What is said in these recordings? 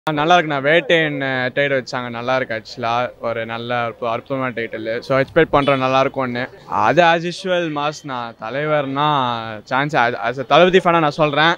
நல்லா இருக்குண்ணா வேட்டையன் டைட்டில் வச்சாங்க நல்லா இருக்கு ஆக்சுவலாக ஒரு நல்ல அற்பு- அற்புதமான டைட்டில் ஸோ எக்ஸ்பெக்ட் பண்ணுறேன் நல்லா இருக்கும்னு அது ஆஸ் யூஷுவல் மாஸ்ண்ணா தலைவர்னா சான்ஸ் ஆஸ் தளபதி ஃபேனாக நான் சொல்கிறேன்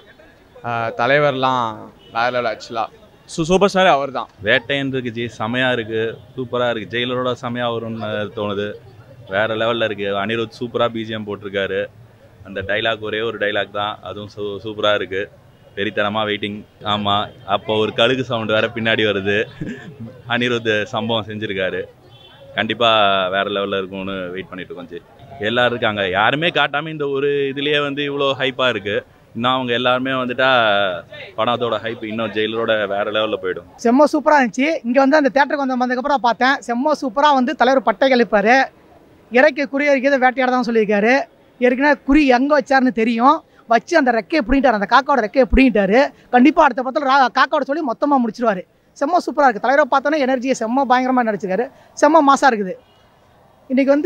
தலைவர்லாம் வேற லெவல் ஆக்சுவலாக ஸோ சூப்பர் ஸ்டார் அவர் தான் வேட்டையன் இருக்கு ஜி செமையாக இருக்குது சூப்பராக இருக்குது ஜெயிலரோட செமையாக வரும்னு தோணுது வேறு லெவலில் இருக்குது அனிருத் சூப்பராக பிஜிஎம் போட்டிருக்காரு அந்த டைலாக் ஒரே ஒரு டைலாக் தான் அதுவும் சூ சூப்பராக இருக்குது வெறித்தனமாக வெயிட்டிங் ஆமாம் அப்போ ஒரு கழுகு சவுண்டு வேறு பின்னாடி வருது அனிருத் சம்பவம் செஞ்சுருக்காரு கண்டிப்பாக வேறு லெவலில் இருக்கும்னு வெயிட் பண்ணிட்டு இருக்கோம் ஜி எல்லாரும் இருக்காங்க யாருமே காட்டாமல் இந்த ஒரு இதுலேயே வந்து இவ்வளோ ஹைப்பாக இருக்குது இன்னும் அவங்க எல்லாருமே வந்துட்டா படத்தோட ஹைப் இன்னும் ஜெயிலரோட வேறு லெவலில் போயிடும் செம்ம சூப்பராக இருந்துச்சு இங்கே வந்து அந்த தேட்டருக்கு வந்த வந்ததுக்கப்புறம் பார்த்தேன் செம்ம சூப்பராக வந்து தலைவர் பட்டை கழிப்பார் இறக்கை குறி அடிக்கிறத வேட்டையாட தான் சொல்லியிருக்காரு ஏற்கனவே குறி எங்கே வச்சாருன்னு தெரியும் வச்சு அந்த ரெக்கையை பிடிங்கிட்டார் அந்த காக்காவோட ரெக்கையை பிடிங்கிட்டாரு கண்டிப்பாக அடுத்த படத்தில் ரா காக்காவோட சொல்லி மொத்தமாக முடிச்சிருவாரு செம்ம சூப்பராக இருக்குது தலைவரை பார்த்தோன்னே எனர்ஜியை செம்ம பயங்கரமாக நடிச்சிருக்காரு செம்ம மாசாக இருக்குது இன்றைக்கி வந்து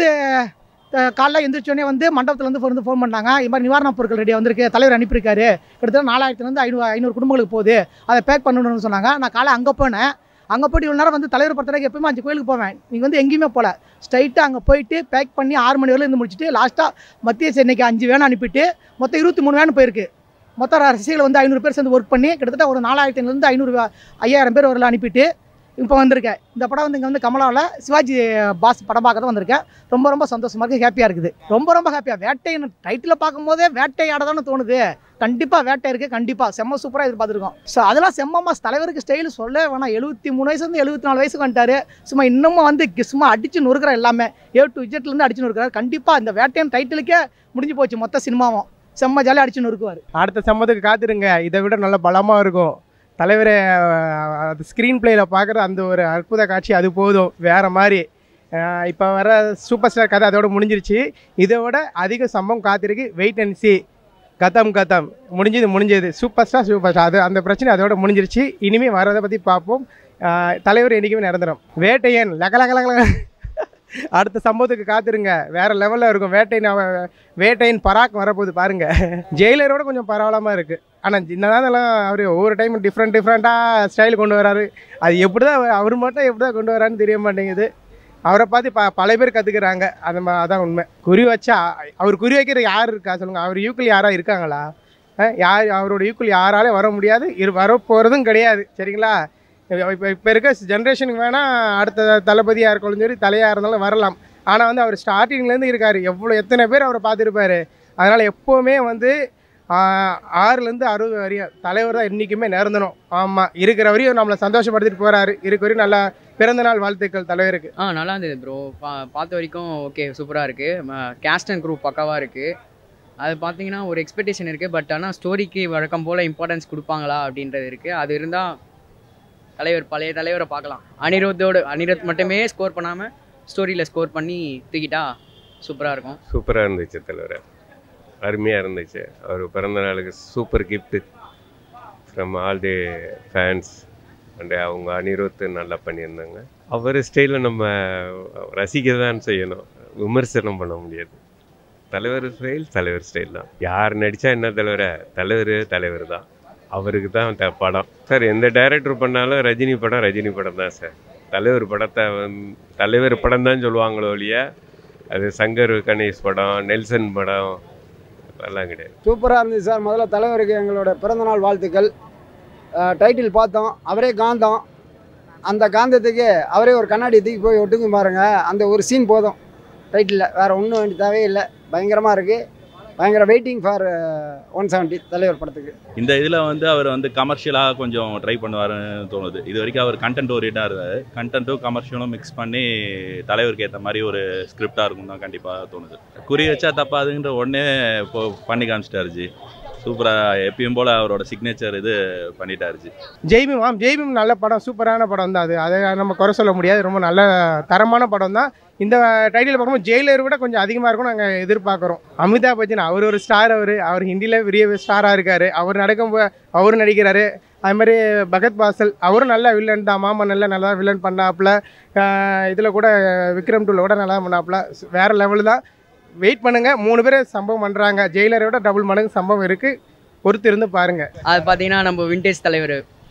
த- காலைல எந்திரிச்சோடனே வந்து மண்டபத்தில் வந்து வந்து ஃபோன் பண்ணாங்க இது மாதிரி நிவாரணப் பொருட்கள் ரெடியாக வந்திருக்கு தலைவர் அனுப்பியிருக்காரு கிட்டத்தட்ட நாலாயிரத்துலேருந்து ஐநூறு ஐநூறு குடும்பங்களுக்கு போகுது அதை பேக் பண்ணணும்னு சொன்னாங்க நான் காலை அங்கே போனேன் அங்கே போயிட்டு இவ்வளோ நேரம் வந்து தலைவர் படத்துக்கு எப்பயுமே அஞ்சு கோயிலுக்கு போவேன் நீங்கள் வந்து எங்கேயுமே போகல ஸ்ட்ரைட்டாக அங்கே போயிட்டு பேக் பண்ணி ஆறு மணி வரையிலும் இருந்து முடிச்சுட்டு லாஸ்ட்டாக மத்திய சென்னைக்கு அஞ்சு வேன் அனுப்பிட்டு மொத்தம் இருபத்தி மூணு வேன் போயிருக்கு மொத்தம் ரசிகர்கள் வந்து ஐநூறு பேர் சேர்ந்து ஒர்க் பண்ணி கிட்டத்தட்ட ஒரு நாலாயிரத்துலேருந்து ஐநூறு ஐயாயிரம் பேர் வரல அனுப்பிட்டு இப்போ வந்திருக்கேன் இந்த படம் வந்து இங்கே வந்து கமலாவில் சிவாஜி பாஸ் படம் பார்க்க தான் வந்திருக்கேன் ரொம்ப ரொம்ப சந்தோஷமாக இருக்குது ஹாப்பியாக இருக்குது ரொம்ப ரொம்ப ஹாப்பியாக வேட்டைன்னு டைட்டில் பார்க்கும்போதே வேட்டையாட தானே தோணுது கண்டிப்பாக வேட்டை இருக்குது கண்டிப்பாக செம்ம சூப்பராக எதிர்பார்த்துருக்கோம் ஸோ அதெல்லாம் செம்ம மாஸ் தலைவருக்கு ஸ்டைல் சொல்ல வேணாம் எழுபத்தி மூணு வயசுலேருந்து எழுபத்தி நாலு வயசுக்கு வந்துட்டாரு சும்மா இன்னமும் வந்து கி- சும்மா அடிச்சு நொறுக்கிற எல்லாமே ஏ டு இஜெட்லேருந்து அடிச்சு நொறுக்கிறார் கண்டிப்பாக இந்த வேட்டையன் டைட்டிலுக்கே முடிஞ்சு போச்சு மொத்த சினிமாவும் செம்ம ஜாலியாக அடிச்சு நொறுக்குவார் அடுத்த சம்பவத்துக்கு காத்திருங்க இதை விட நல்ல பலமாக இருக்கும் தலைவரை அஹ், அது ஸ்க்ரீன் பிளேயில் பார்க்குற அந்த ஒரு அற்புத காட்சி அது போதும் வேறு மாதிரி இப்போ வர சூப்பர் ஸ்டார் கதை அதோட முடிஞ்சிருச்சு இதை விட அதிக சம்பவம் காத்திருக்கு வெயிட் அண்ட் சி கதம் கதம் முடிஞ்சது முடிஞ்சது சூப்பர் ஸ்டார் சூப்பர் ஸ்டார் அது அந்த பிரச்சனை அதோட முடிஞ்சிருச்சு இனிமேல் வரதை பற்றி பார்ப்போம் அஹ், தலைவர் என்றைக்குமே நிரந்தரம் வேட்டையன் லக லக லக லக. அடுத்த சம்பவத்துக்கு காத்திருங்க வேற லெவலில் இருக்கும் வேட்டையின் அவ- வேட்டையின் பராக் வரப்போகுது பாருங்க ஜெயிலரோட கொஞ்சம் பரவாயில்லாம இருக்கு ஆனால் என்னதான் அவர் ஒவ்வொரு டைம் டிஃப்ரெண்ட் டிஃப்ரெண்ட்டாக ஸ்டைல் கொண்டு வராரு அது எப்படி தான் அவர் மட்டும் எப்படி தான் கொண்டு வரான்னு தெரிய மாட்டேங்குது அவரை பார்த்து ப பல பேர் கற்றுக்குறாங்க அந்த மா அதான் உண்மை குறி வச்சா அவர் குறி வைக்கிற யார் இருக்கா சொல்லுங்கள் அவர் யூக்கில் யாராக இருக்காங்களா அஹ் யார் அவரோட யூக்கில் யாராலே வர முடியாது இரு வர போகிறதும் கிடையாது சரிங்களா இப்போ இப்போ இருக்க ஜென்ரேஷனுக்கு வேணால் அடுத்த தளபதியாக இருக்கணும் சரி தலையாக இருந்தாலும் வரலாம் ஆனால் வந்து அவர் ஸ்டார்டிங்லேருந்து இருக்கார் எவ்வளோ எத்தனை பேர் அவரை பார்த்துருப்பாரு அதனால் எப்போவுமே வந்து ஆஹ், ஆறுலேருந்து அறுபது வரையும் தலைவர் தான் என்றைக்குமே நிரந்தணும் ஆமாம் இருக்கிற வரையும் நம்மளை சந்தோஷப்படுத்திட்டு போகிறாரு இருக்க வரையும் நல்லா பிறந்த நாள் வாழ்த்துக்கள் தலைவருக்கு ஆ நல்லா இருந்தது ப்ரோ பா பார்த்த வரைக்கும் ஓகே சூப்பராக இருக்குது கேஸ்ட் அண்ட் குரூப் பக்காவாக இருக்குது அது பார்த்தீங்கன்னா ஒரு எக்ஸ்பெக்டேஷன் இருக்குது பட் ஆனால் ஸ்டோரிக்கு வழக்கம் போல் இம்பார்ட்டன்ஸ் கொடுப்பாங்களா அப்படின்றது இருக்குது அது இருந்தால் தலைவர் பழைய தலைவரை பார்க்கலாம் அனிருத்தோடு அனிருத் மட்டுமே ஸ்கோர் பண்ணாமல் ஸ்டோரியில் ஸ்கோர் பண்ணி தூக்கிட்டா சூப்பராக இருக்கும் சூப்பராக இருந்துச்சு தலைவர் அருமையாக இருந்துச்சு அவர் பிறந்த நாளுக்கு super gift from all the fans and அவங்க அனிருத் நல்லா பண்ணியிருந்தாங்க அவர் ஸ்டைலில் நம்ம ரசிக்க தான் செய்யணும் விமர்சனம் பண்ண முடியாது தலைவர் ஸ்டைல் தலைவர் ஸ்டைல் தான் யார் நடித்தா என்ன தலைவரை தலைவர் தலைவர் தான் அவருக்கு தான் த- படம் சார் எந்த டைரக்டர் பண்ணாலும் ரஜினி படம் ரஜினி படம் தான் சார் தலைவர் படத்தை வந்து தலைவர் படம் தான் சொல்லுவாங்களோ ஒழிய அது சங்கர் கணேஷ் படம் நெல்சன் படம் அதெல்லாம் கிடையாது சூப்பராக இருந்துச்சு சார் முதல்ல தலைவருக்கு எங்களோட பிறந்தநாள் வாழ்த்துக்கள் டைட்டில் பார்த்தோம் அவரே காந்தம் அந்த காந்தத்துக்கு அவரே ஒரு கண்ணாடி தூக்கி போய் ஒட்டுங்க பாருங்க அந்த ஒரு சீன் போதும் டைட்டிலில் வேறு ஒன்றும் வேண்டிய தேவையில்லை பயங்கரமாக இருக்குது பயங்கர வெயிட்டிங் ஃபார் ஒன் செவன்ட்டி தலைவர் படத்துக்கு இந்த இதில் வந்து அவர் வந்து கமர்ஷியலாக கொஞ்சம் ட்ரை பண்ணுவாருன்னு தோணுது இது வரைக்கும் அவர் கண்டென்ட் ஓரியண்டாக இருந்தார் கண்டென்ட்டும் கமர்ஷியலும் மிக்ஸ் பண்ணி தலைவருக்கு ஏற்ற மாதிரி ஒரு ஸ்கிரிப்டாக இருக்கும் தான் கண்டிப்பாக தோணுது குறி வச்சா தப்பாதுன்ற உடனே இப்போ பண்ணி காமிச்சிட்டாரு ஜி சூப்பராக எப்பயும் போல் அவரோட சிக்னேச்சர் இது பண்ணிட்டாரு ஜி ஜெய்பீம் ஆம் ஜெய்பீம் நல்ல படம் சூப்பரான படம் தான் அது அதை நம்ம குறை சொல்ல முடியாது ரொம்ப நல்ல தரமான படம் தான் இந்த டைட்டில் பார்க்கும்போது ஜெயிலர் விட கொஞ்சம் அதிகமாக இருக்கும் நாங்கள் எதிர்பார்க்குறோம் அமிதாப் பச்சன் அவர் ஒரு ஸ்டார் அவர் அவர் ஹிந்தியில் பெரிய ஸ்டாராக இருக்கார் அவர் நடக்கும் அவரும் நடிக்கிறாரு அது மாதிரி பகத் பாசல் அவரும் நல்ல வில்லன் தான் மாமன் நல்ல நல்லா வில்லன் பண்ணாப்புல இதில் கூட விக்ரம் டூவில் கூட நல்லா பண்ணாப்புல வேறு லெவல் தான் வெயிட் பண்ணுங்கள் மூணு பேர் சம்பவம் பண்ணுறாங்க ஜெயிலரை விட டபுள் மடங்கு சம்பவம் இருக்குது பொறுத்து இருந்து பாருங்கள் அது பார்த்தீங்கன்னா நம்ம விண்டேஜ் தலைவர்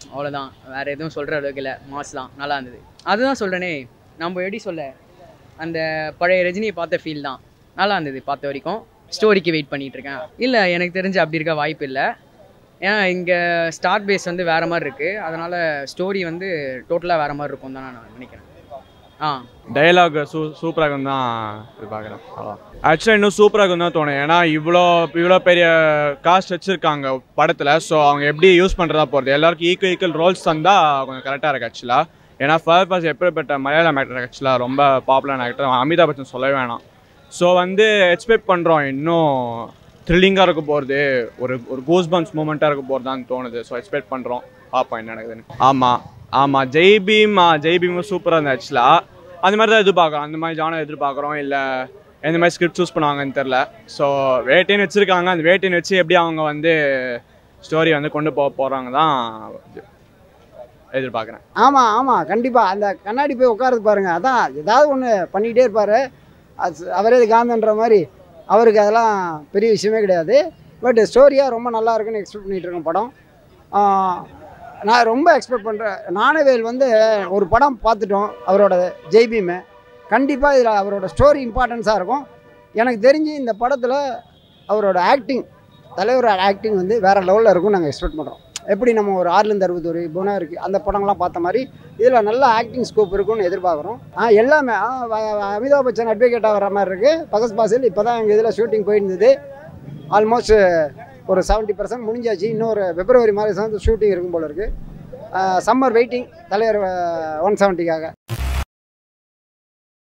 அவ்வளோதான் வேறு எதுவும் சொல்கிற அளவுக்கு இல்லை மாஸ் தான் நல்லா இருந்தது அதுதான் சொல்கிறேனே நம்ம எப்படி சொல்ல அந்த பழைய ரஜினியை பார்த்த ஃபீல் தான் நல்லா இருந்தது பார்த்த வரைக்கும் ஸ்டோரிக்கு வெயிட் பண்ணிட்டு இருக்கேன் இல்லை எனக்கு தெரிஞ்சு அப்படி இருக்க வாய்ப்பு இல்லை ஏன்னா இங்கே ஸ்டார்ட் பேஸ் வந்து வேறு மாதிரி இருக்குது அதனால் ஸ்டோரி வந்து டோட்டலாக வேறு மாதிரி இருக்கும் தான் நான் நினைக்கிறேன் ஆ டைலாக் சூ சூப்பராக இருக்கும் தான் இது பார்க்குறேன் ஆக்சுவலாக இன்னும் சூப்பராக இருக்கும் தான் தோணும் ஏன்னா இவ்வளோ இவ்வளோ பெரிய காஸ்ட் வச்சுருக்காங்க படத்தில் ஸோ அவங்க எப்படி யூஸ் பண்ணுறதா போகிறது எல்லாருக்கும் ஈக்குவல் ஈக்குவல் ரோல்ஸ் தந்தால் கொஞ்சம் கரெக்டாக இருக்குது ஆக்சுவலாக ஏன்னா ஃபர்ஸ்ட் பாஸ் எப்படிப்பட்ட மலையாளம் ஆக்டர் ஆக்சுவலாக ரொம்ப பாப்புலர் ஆக்டர் அமிதாப் பச்சன் சொல்லவே வேணாம் ஸோ வந்து எக்ஸ்பெக்ட் பண்ணுறோம் இன்னும் த்ரில்லிங்காக இருக்க போகிறது ஒரு ஒரு கூஸ் பம்ஸ் மூமெண்ட்டாக இருக்க போகிறதான்னு தோணுது ஸோ எக்ஸ்பெக்ட் பண்ணுறோம் பார்ப்போம் என்ன நடக்குதுன்னு ஆமாம் ஆமாம் ஜெய் பீம் ஆ, ஜெய் பீமும் சூப்பராக இருந்தது ஆக்சுவலாக அந்த மாதிரி தான் எதிர்பார்க்குறோம் அந்த மாதிரி ஜானர் எதிர்பார்க்குறோம் இல்லை எந்த மாதிரி ஸ்கிரிப்ட் சூஸ் பண்ணுவாங்கன்னு தெரில ஸோ வேட்டின்னு வச்சுருக்காங்க அந்த வேட்டின்னு வச்சு எப்படி அவங்க வந்து ஸ்டோரி வந்து கொண்டு போக போகிறாங்க தான் எதிர்பார்க்குறேன் ஆமாம் ஆமாம் கண்டிப்பாக அந்த கண்ணாடி போய் உட்காருது பாருங்க அதான் ஏதாவது ஒன்று பண்ணிக்கிட்டே இருப்பார் அது அவரே இது காந்தன்ற மாதிரி அவருக்கு அதெல்லாம் பெரிய விஷயமே கிடையாது பட் ஸ்டோரியாக ரொம்ப நல்லா இருக்குன்னு எக்ஸ்பெக்ட் பண்ணிகிட்டு இருக்கேன் படம் ஆஹ் நான் ரொம்ப எக்ஸ்பெக்ட் பண்ணுறேன் நாணவேல் வந்து ஒரு படம் பார்த்துட்டோம் அவரோட ஜெய்பீமை கண்டிப்பாக இதில் அவரோட ஸ்டோரி இம்பார்ட்டன்ஸாக இருக்கும் எனக்கு தெரிஞ்சு இந்த படத்தில் அவரோட ஆக்டிங் தலைவரோட ஆக்டிங் வந்து வேறு லெவலில் இருக்கும்னு நாங்கள் எக்ஸ்பெக்ட் பண்ணுறோம் எப்படி நம்ம ஒரு ஆறுலேருந்து அறுபத்தொரு குணம் இருக்குது அந்த படங்கள்லாம் பார்த்த மாதிரி இதில் நல்ல ஆக்டிங் ஸ்கோப் இருக்கும்னு எதிர்பார்க்குறோம் ஆ எல்லாமே ஆ, வ- வ- அமிதாப் பச்சன் அட்வொகேட்டாக வர மாதிரி இருக்குது பகஸ் பாசில் இப்போ தான் எங்கள் இதில் ஷூட்டிங் போயிருந்தது ஆல்மோஸ்ட் ஒரு செவன்ட்டி பர்சன்ட் முடிஞ்சாச்சு இன்னொரு பிப்ரவரி மாதிரி ஷூட்டிங் இருக்கும் போல இருக்குது சம்மர் வெயிட்டிங் தலைவர் ஒன் செவன்ட்டிக்காக